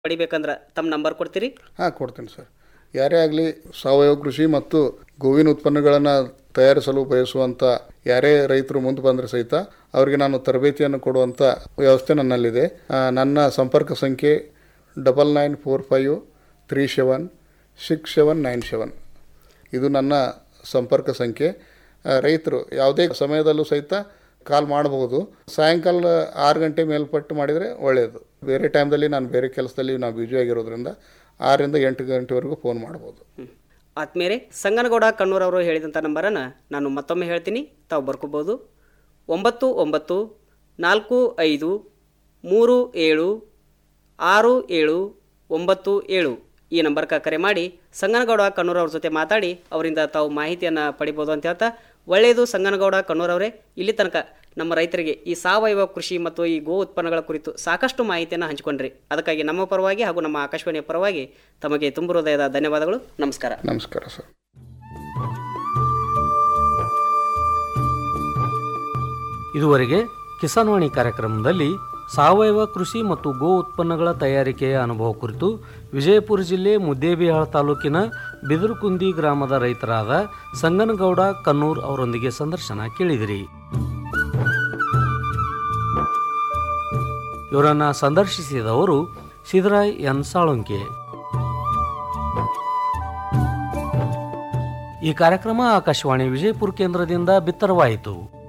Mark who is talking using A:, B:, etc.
A: ಪಡಿಬೇಕಂದ್ರೆ ತಮ್ಮ ನಂಬರ್ ಕೊಡ್ತೀರಿ
B: ಹಾಂ ಕೊಡ್ತೀನಿ ಸರ್ ಯಾರೇ ಆಗಲಿ ಸಾವಯವ ಕೃಷಿ ಮತ್ತು ಗೋವಿನ ಉತ್ಪನ್ನಗಳನ್ನು ತಯಾರಿಸಲು ಬಯಸುವಂಥ ಯಾರೇ ರೈತರು ಮುಂದೆ ಬಂದರೆ ಸಹಿತ ಅವರಿಗೆ ನಾನು ತರಬೇತಿಯನ್ನು ಕೊಡುವಂಥ ವ್ಯವಸ್ಥೆ ನನ್ನಲ್ಲಿದೆ ಆ, ನನ್ನ ಸಂಪರ್ಕ ಸಂಖ್ಯೆ double nine four five three seven six seven nine seven ಇದು ನನ್ನ ಸಂಪರ್ಕ ಸಂಖ್ಯೆ ಆ, ರೈತರು ಯಾವುದೇ ಸಮಯದಲ್ಲೂ ಸಹಿತ ಕಾಲ್ ಮಾಡಬಹುದು ಸಾಯಂಕಾಲ ಆರು ಗಂಟೆ ಮೇಲ್ಪಟ್ಟು ಮಾಡಿದರೆ ಒಳ್ಳೆಯದು ಬೇರೆ ಟೈಮ್ದಲ್ಲಿ ನಾನು ಬೇರೆ ಕೆಲಸದಲ್ಲಿ ನಾವು ಬ್ಯುಸಿ ಆಗಿರೋದ್ರಿಂದ ಆರರಿಂದ ಎಂಟು ಗಂಟೆವರೆಗೂ ಫೋನ್ ಮಾಡ್ಬೋದು
A: ಆತ್ಮೇಲೆ ಸಂಗನಗೌಡ ಕಣ್ಣೂರ್ ಅವರು ಹೇಳಿದಂಥ ನಂಬರನ್ನು ನಾನು ಮತ್ತೊಮ್ಮೆ ಹೇಳ್ತೀನಿ ತಾವು ಬರ್ಕೋಬೋದು ಒಂಬತ್ತು ಒಂಬತ್ತು ನಾಲ್ಕು ಐದು ಮೂರು ಏಳು ಆರು ಏಳು ಒಂಬತ್ತು ಏಳು ಈ ನಂಬರ್ಗೆ ಕರೆ ಮಾಡಿ ಸಂಗನಗೌಡ ಕಣ್ಣೂರ್ ಅವ್ರ ಜೊತೆ ಮಾತಾಡಿ ಅವರಿಂದ ತಾವು ಮಾಹಿತಿಯನ್ನು ಪಡಿಬೋದು ಅಂತ ಹೇಳ್ತಾ ಒಳ್ಳೆಯದು ಸಂಗನಗೌಡ ಕಣ್ಣೂರ್ ಅವರೇ ಇಲ್ಲಿ ತನಕ ನಮ್ಮ ರೈತರಿಗೆ ಈ ಸಾವಯವ ಕೃಷಿ ಮತ್ತು ಈ ಗೋ ಉತ್ಪನ್ನಗಳ ಕುರಿತು ಸಾಕಷ್ಟು ಮಾಹಿತಿಯನ್ನು ಹಂಚಿಕೊಂಡ್ರಿ ಅದಕ್ಕಾಗಿ ನಮ್ಮ ಪರವಾಗಿ ಹಾಗೂ ನಮ್ಮ ಆಕಾಶವಾಣಿಯ ಪರವಾಗಿ ತಮಗೆ ತುಂಬ ಹೃದಯದ ಧನ್ಯವಾದಗಳು ನಮಸ್ಕಾರ
B: ನಮಸ್ಕಾರ ಸರ್
C: ಇದುವರೆಗೆ ಕಿಸಾನ್ವಾಣಿ ಕಾರ್ಯಕ್ರಮದಲ್ಲಿ ಸಾವಯವ ಕೃಷಿ ಮತ್ತು ಗೋ ಉತ್ಪನ್ನಗಳ ತಯಾರಿಕೆಯ ಅನುಭವ ಕುರಿತು ವಿಜಯಪುರ ಜಿಲ್ಲೆ ಮುದ್ದೇಬಿಹಾಳ ತಾಲೂಕಿನ ಬಿದಿರುಕುಂದಿ ಗ್ರಾಮದ ರೈತರಾದ ಸಂಗನಗೌಡ ಕನ್ನೂರ್ ಅವರೊಂದಿಗೆ ಸಂದರ್ಶನ ಕೇಳಿದಿರಿ ಇವರನ್ನು ಸಂದರ್ಶಿಸಿದವರು ಸಿದ್ದರಾಯ್ ಎನ್ ಸಾಳುಂಕೆ ಈ ಕಾರ್ಯಕ್ರಮ ಆಕಾಶವಾಣಿ ವಿಜಯಪುರ ಕೇಂದ್ರದಿಂದ ಬಿತ್ತರವಾಯಿತು